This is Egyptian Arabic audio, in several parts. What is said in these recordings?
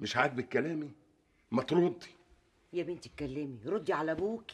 مش عاجبك كلامي ما تردي يا بنتي اتكلمي ردي على ابوكي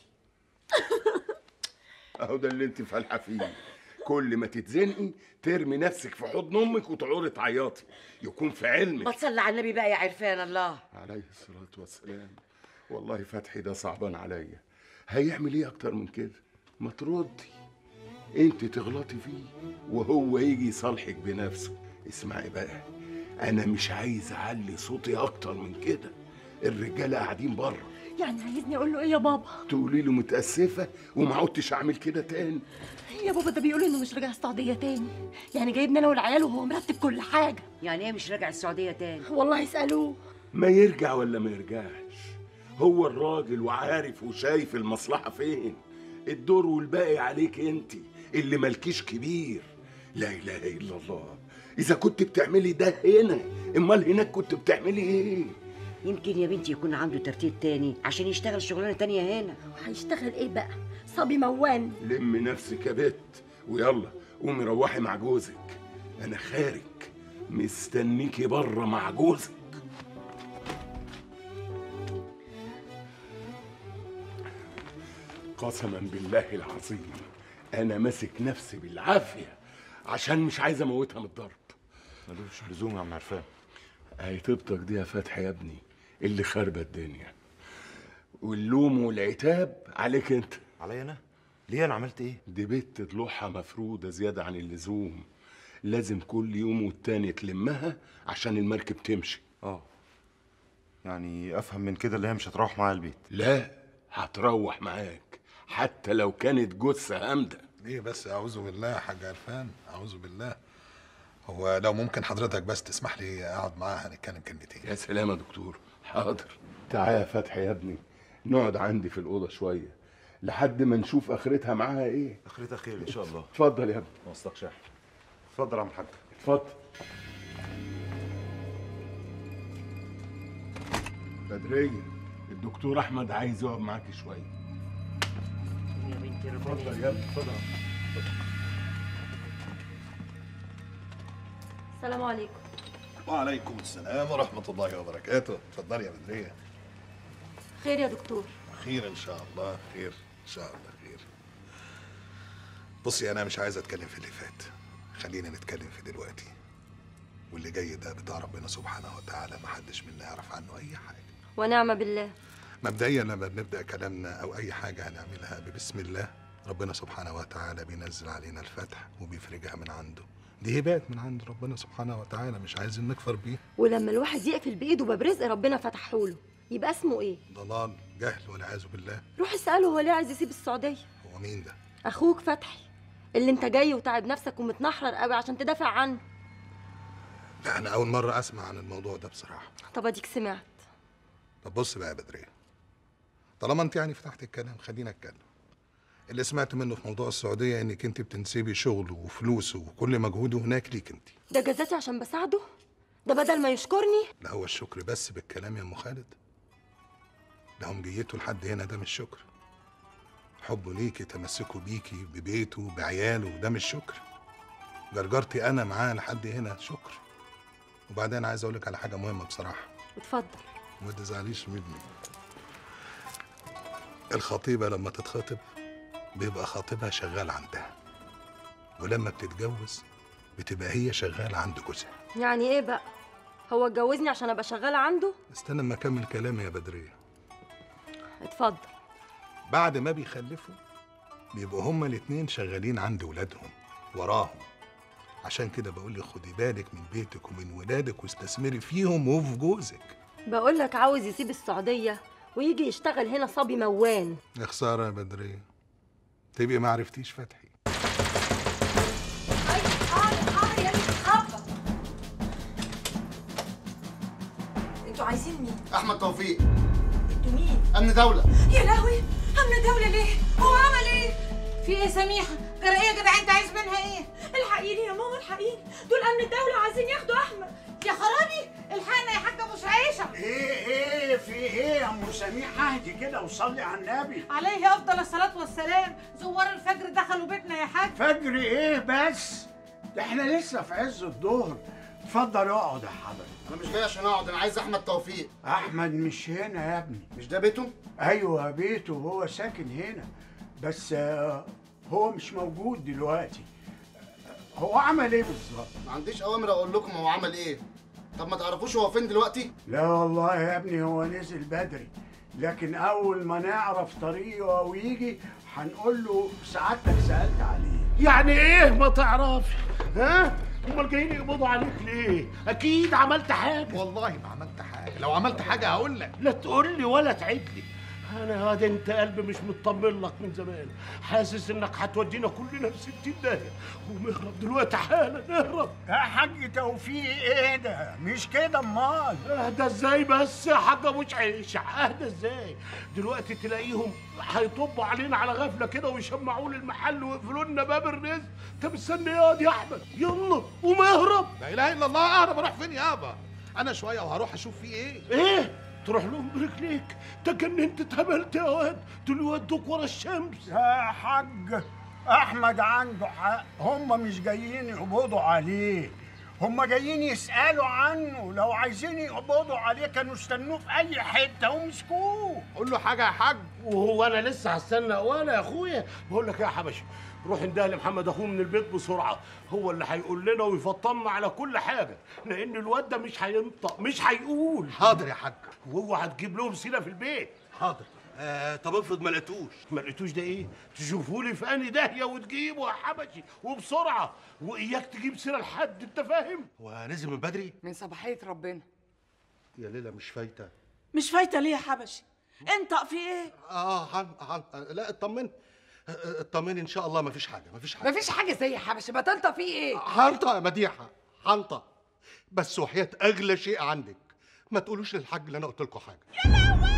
اهو ده اللي انت فالحه فيه كل ما تتزنقي ترمي نفسك في حضن امك وتقعدي تعيطي يكون في علمك ما تصلي على النبي بقى يا عرفان الله عليه الصلاة والسلام والله فتحي ده صعبان عليا هيعمل ايه اكتر من كده ما تردي انت تغلطي فيه وهو يجي يصالحك بنفسه اسمعي بقى انا مش عايز اعلي صوتي اكتر من كده الرجاله قاعدين بره يعني عايزني اقول له ايه يا بابا تقولي له متاسفه وما عدتش اعمل كده تاني يا بابا ده بيقول انه مش راجع السعوديه تاني يعني جايبني انا والعيال وهو مرتب كل حاجه يعني ايه مش راجع السعوديه تاني والله اسالوه ما يرجع ولا ما يرجعش هو الراجل وعارف وشايف المصلحة فين الدور والباقي عليك انت اللي مالكيش كبير لا اله الا الله اذا كنت بتعملي ده هنا امال هناك كنت بتعملي ايه يمكن يا بنتي يكون عنده ترتيب تاني عشان يشتغل شغلانه تانية هنا هيشتغل ايه بقى صبي موان لم نفسك يا بت ويلا قومي روحي مع جوزك انا خارج مستنيكي بره مع جوزك قسما بالله العظيم انا ماسك نفسي بالعافيه عشان مش عايز اموتها من الضرب ملوش لزوم يا عم عرفان اهي طيبتك دي يا فتحي يا ابني اللي خربت الدنيا واللوم والعتاب عليك انت عليا انا ليه انا عملت ايه دي بنت ضلوعها مفرودة زيادة عن اللزوم لازم كل يوم والتاني تلمها عشان المركب تمشي اه يعني افهم من كده اللي هي مش هتروح معايا البيت لا هتروح معاك حتى لو كانت جثة هامدة ليه بس اعوذ بالله يا حاج عرفان اعوذ بالله هو لو ممكن حضرتك بس تسمح لي اقعد معاها هنتكلم كلمتين يا سلام يا دكتور حاضر تعال يا فتحي يا ابني نقعد عندي في الأوضة شوية لحد ما نشوف آخرتها معاها إيه اخرتها خير ان شاء الله اتفضل يا ابني وصلك شاحن اتفضل يا عم الحاج اتفضل بدرية الدكتور أحمد عايز يقعد معاكي شوية يا بنتي اتفضل يا ابني اتفضل السلام عليكم وعليكم السلام ورحمة الله وبركاته اتفضلي يا بدرية خير يا دكتور خير ان شاء الله خير ان شاء الله خير بصي انا مش عايز اتكلم في اللي فات خلينا نتكلم في دلوقتي واللي جاي ده بتاع ربنا سبحانه وتعالى محدش منا يعرف عنه اي حاجه ونعم بالله مبدئيا لما بنبدا كلامنا او اي حاجه هنعملها ببسم الله ربنا سبحانه وتعالى بينزل علينا الفتح وبيفرجها من عنده دي هبات من عند ربنا سبحانه وتعالى مش عايزين نكفر بيه ولما الواحد يقفل بايده باب رزق ربنا فتحه له يبقى اسمه ايه ضلال جهل والعياذ بالله روح اساله هو ليه عايز يسيب السعوديه هو مين ده اخوك فتحي اللي انت جاي وتعب نفسك ومتنحرر قوي عشان تدافع عنه لا انا اول مره اسمع عن الموضوع ده بصراحه طب اديك سمعت طب بص بقى يا بدرية طالما انت يعني فتحت الكلام خلينا اتكلم اللي سمعت منه في موضوع السعودية انك انت بتنسبي شغله وفلوسه وكل مجهوده هناك ليك انت ده جزاتي عشان بساعده ده بدل ما يشكرني لا هو الشكر بس بالكلام يا ام خالد ده هم جيته لحد هنا ده مش شكر حبه ليكي تمسكه بيكي ببيته بعياله ده مش شكر جرجرتي انا معاه لحد هنا شكر وبعدين عايز اقول لك على حاجه مهمه بصراحه اتفضل ما تزعليش مني الخطيبة لما تتخطب بيبقى خطيبها شغال عندها ولما بتتجوز بتبقى هي شغالة عند جوزها يعني ايه بقى هو اتجوزني عشان ابقى شغاله عنده استنى اما اكمل كلامي يا بدرية اتفضل بعد ما بيخلفوا بيبقوا هما الاتنين شغالين عند ولادهم وراهم عشان كده بقول لك خدي بالك من بيتك ومن ولادك واستثمري فيهم وفي جوزك بقول لك عاوز يسيب السعوديه ويجي يشتغل هنا صبي موان يا خسارة يا بدرية تبقي ما عرفتيش فتحي انتوا عايزين مين؟ احمد توفيق انتوا مين؟ امن دوله يا لهوي امن دولة ليه؟ هو عمل ايه؟ في ايه سميحه جرى ايه يا جدع انت عايز منها ايه الحقيني يا ماما الحقيني دول امن الدولة عايزين ياخدوا احمد يا خرابي الحقنا يا حاجه ابو شعيشه ايه ايه في ايه يا ام سميحه اهدي كده وصلي على النبي عليه افضل الصلاه والسلام زوار الفجر دخلوا بيتنا يا حاج فجر ايه بس ده احنا لسه في عز الظهر اتفضل اقعد يا حضرتك انا مش جاي عشان اقعد انا عايز احمد توفيق احمد مش هنا يا ابني مش ده بيته ايوه بيته هو ساكن هنا بس آه، هو مش موجود دلوقتي آه، هو عمل ايه بالظبط ما عنديش اوامر اقول لكم هو عمل ايه طب ما تعرفوش هو فين دلوقتي لا والله يا ابني هو نزل بدري لكن اول ما نعرف طريقه ويجي هنقول له سعادتك سالت عليه يعني ايه ما تعرفش ها امال جايين يقبضوا عليك ليه اكيد عملت حاجه والله ما عملت حاجه لو عملت حاجه هقول لك لا تقول لي ولا تعد لي انا هذا انت قلبي مش مطمن لك من زمان حاسس انك هتودينا كلنا في 60 داهيه ونهرب دلوقتي حالا نهرب يا حاج توفيق ايه ده مش كده امال اهدى ازاي بس يا حاج ابو عيش اهدى ازاي دلوقتي تلاقيهم هيطبوا علينا على غفله كده ويشمعوا لي المحل ويقفلوا لنا باب الرزق انت مستني ايه يا احمد يلا قوم اهرب لا اله الا الله اهرب اروح فين يابا انا شويه وهروح اشوف فيه ايه ايه تروح لهم برجليك تجننت اتهبلت يا واد دول يودوك ورا الشمس يا حاج احمد عنده حق هم مش جايين يقبضوا عليه هم جايين يسالوا عنه لو عايزين يقبضوا عليه كانوا استنوه في اي حته ومسكوه قول له حاجه يا حاج وهو انا لسه هستنى ولا يا اخويا بقول لك إيه يا حبشي روح انده لمحمد اخوه من البيت بسرعه هو اللي هيقول لنا ويفطمنا على كل حاجه لان الواد ده مش هينطق مش هيقول حاضر يا حاج واوعى تجيب لهم سيره في البيت حاضر آه طب افرض ما لقيتوش ما لقيتوش ده ايه تشوفوا لي في اني داهيه وتجيبه يا حبشي وبسرعه واياك تجيب سيره لحد انت فاهم ونزل من بدري من صباحيه ربنا يا ليلى مش فايته مش فايته ليه يا حبشي انت في ايه اه حن حن لا اطمن آه، اطمني ان شاء الله ما فيش حاجه ما فيش حاجه مفيش حاجه زي حبشي ما تنطق فيه ايه حنطة يا مديحة حنطة بس وحياة أغلى شيء عندك ما تقولوش للحاج اللي أنا قلت لكم حاجة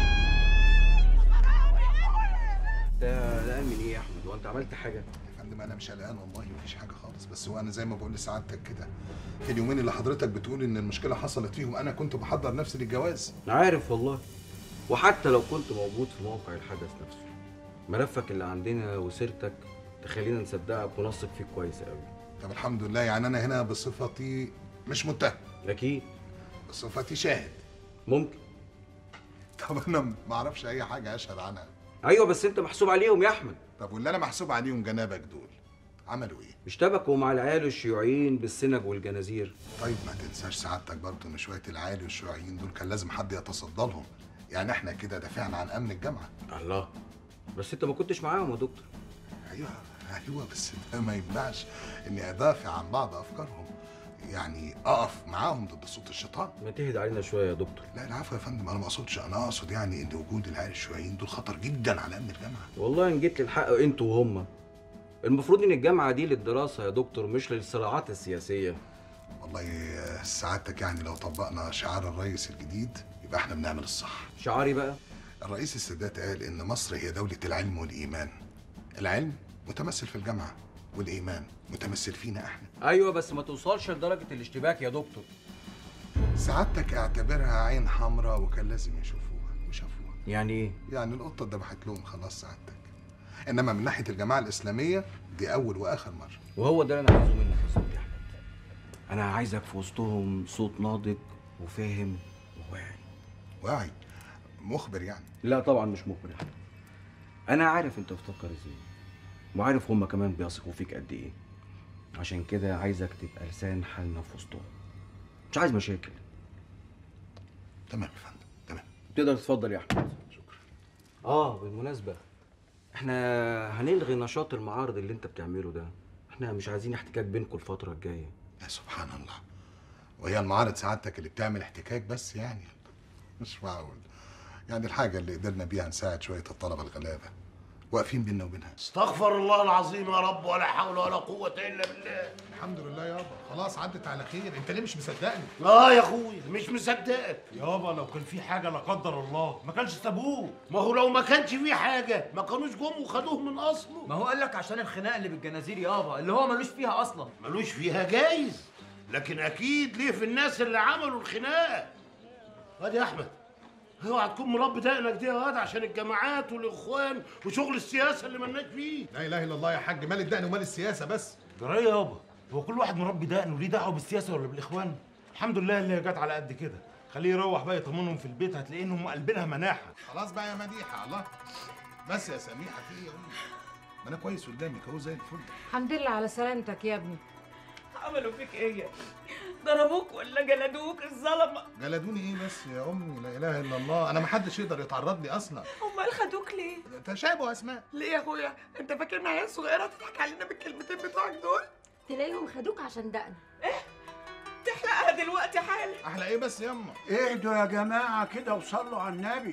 ده قلقان من ايه يا احمد هو انت عملت حاجه يا فندم أنا مش قلقان والله مفيش حاجة خالص بس هو أنا زي ما بقول لسعادتك كده في اليومين اللي حضرتك بتقول إن المشكلة حصلت فيهم أنا كنت بحضر نفسي للجواز عارف والله وحتى لو كنت موجود في موقع الحدث نفسه ملفك اللي عندنا وسيرتك تخلينا نصدقك ونثق فيك كويس قوي طب الحمد لله يعني أنا هنا بصفتي مش متهم اكيد بصفتي شاهد ممكن طب أنا ما أعرفش أي حاجة أشهد عنها ايوه بس انت محسوب عليهم يا احمد طب واللي أنا محسوب عليهم جنابك دول عملوا إيه؟ اشتبكوا مع العيال الشيوعيين بالسنج والجنازير طيب ما تنساش سعادتك برضه ان شويه العالي والشيوعيين دول كان لازم حد يتصدى لهم يعني احنا كده دافعنا عن امن الجامعه الله بس انت ما كنتش معاهم يا دكتور ايوه ايوه بس ده ما يمنعش اني ادافع عن بعض افكارهم يعني اقف معاهم ضد صوت الشيطان ما تهدى علينا شويه يا دكتور لا العفو يا فندم انا ما اقصدش انا اقصد يعني ان وجود العيال الشيوعيين دول خطر جدا على امن الجامعه والله ان جيت للحق انتوا وهم المفروض ان الجامعه دي للدراسه يا دكتور مش للصراعات السياسيه والله آه، سعادتك يعني لو طبقنا شعار الرئيس الجديد يبقى احنا بنعمل الصح شعاري بقى الرئيس السادات قال ان مصر هي دوله العلم والايمان العلم متمثل في الجامعه والايمان متمثل فينا احنا ايوه بس ما توصلش لدرجه الاشتباك يا دكتور سعادتك اعتبرها عين حمراء وكان لازم يشوفوها وشافوها يعني ايه يعني القطه ذبحت لهم خلاص سعادتك انما من ناحيه الجماعه الاسلاميه دي اول واخر مره وهو ده اللي انا عايزه منك يا صوت يا احمد انا عايزك في وسطهم صوت ناضج وفاهم وواعي واعي مخبر يعني لا طبعا مش مخبر يا احمد انا عارف انت بتفكر ازاي وعارف هما كمان بيثقوا فيك قد ايه عشان كده عايزك تبقى لسان حالنا في وسطهم مش عايز مشاكل تمام يا فندم تمام تقدر تتفضل يا احمد شكرا اه بالمناسبه احنا هنلغي نشاط المعارض اللي انت بتعمله ده احنا مش عايزين احتكاك بينكم الفتره الجايه يا سبحان الله وهي المعارض سعادتك اللي بتعمل احتكاك بس يعني مش معقول يعني الحاجه اللي قدرنا بيها نساعد شويه الطلبه الغلابه واقفين بينا وبينها استغفر الله العظيم يا رب ولا حول ولا قوه الا بالله الحمد لله يابا خلاص عدت على خير انت ليه مش مصدقني اه يا اخويا مش مصدقك يابا لو كان في حاجه لا قدر الله ما كانش سابوه ما هو لو ما كانش فيه حاجه ما كانوش جم وخدوه من اصله ما هو قال لك عشان الخناقه اللي بالجنازير يابا اللي هو ملوش فيها اصلا ملوش فيها جايز لكن اكيد ليه في الناس اللي عملوا الخناقه واد يا احمد اوعى تكون مربي دقنك دي يا واد عشان الجماعات والاخوان وشغل السياسه اللي مالناش فيه لا اله الا الله يا حاج مال الدقن ومال السياسه بس جرايه يابا هو كل واحد مربي دقنه ليه دعوه بالسياسه ولا بالاخوان الحمد لله اللي هي جت على قد كده خليه يروح بقى يطمنهم في البيت هتلاقي انهم قلبينها مناحه خلاص بقى يا مديحه الله بس يا سميحه في ايه يا امي ما انا كويس قدامك اهو زي الفل الحمد لله على سلامتك يا ابني عملوا فيك ايه يا ضربوك ولا جلدوك الظلمه جلدوني ايه بس يا امي لا اله الا الله انا ما حدش يقدر يتعرض لي اصلا امال خدوك ليه تشابه اسماء ليه يا اخويا انت فاكرنا عيال صغيره تضحك علينا بالكلمتين بتوعك دول تلاقيهم خدوك عشان دقن تحلقها دلوقتي حالا احلى ايه بس ياما اهدوا يا جماعة كده وصلوا على النبي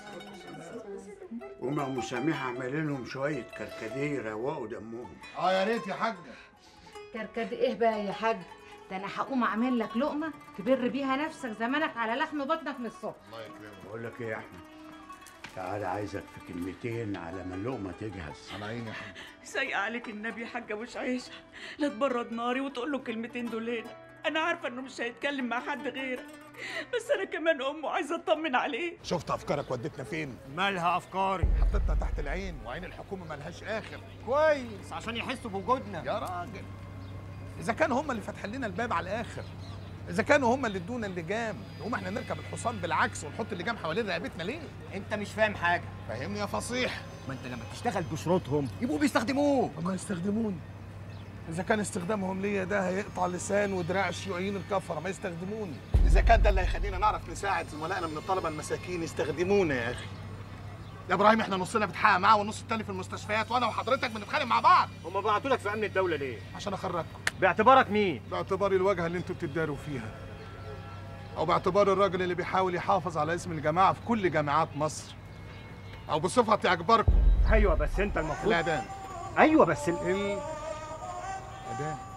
وما أم سميحة عمال لهم شوية كركديه يروقوا دمهم اه يا ريت يا حاجه كركد ايه بقى يا حاج ده انا هقوم اعمل لك لقمه تبر بيها نفسك زمانك على لحم بطنك من الصبح الله يكرمك بقول لك إيه يا أحمد تعالى عايزك في كلمتين على ما اللقمة تجهز على عيني يا حاج سايق عليك النبي يا حاج ابو شعيشه لا تبرد ناري وتقول له الكلمتين دول هنا انا عارفه انه مش هيتكلم مع حد غيرك بس انا كمان امه عايزه اطمن عليه شفت افكارك ودتنا فين مالها افكاري حطيتنا تحت العين وعين الحكومه ملهاش اخر كويس عشان يحسوا بوجودنا يا راجل اذا كانوا هم اللي فاتحين لنا الباب على الاخر اذا كانوا هم اللي ادونا اللجام نقوم احنا نركب الحصان بالعكس ونحط اللجام حوالين رقبتنا ليه انت مش فاهم حاجه فاهمني يا فصيح ما انت لما تشتغل بشروطهم يبقوا بيستخدموك هم يستخدموني اذا كان استخدامهم ليا ده هيقطع لسان ودراع الشيوعيين الكفره ما يستخدموني اذا كان ده اللي هيخلينا نعرف نساعد زملائنا من الطلبه المساكين يستخدمونا يا اخي يا ابراهيم احنا نصنا بيتحقق معاه والنص التاني في المستشفيات وانا وحضرتك بنتخانق مع بعض هم بعتوا لك في امن الدوله ليه عشان اخرجكم باعتبارك مين باعتباري الواجهه اللي انتوا بتداروا فيها او باعتبار الراجل اللي بيحاول يحافظ على اسم الجماعه في كل جامعات مصر او بصفتي اكبركم ايوه بس انت المفروض الاعدام ايوه بس ال... الاعدام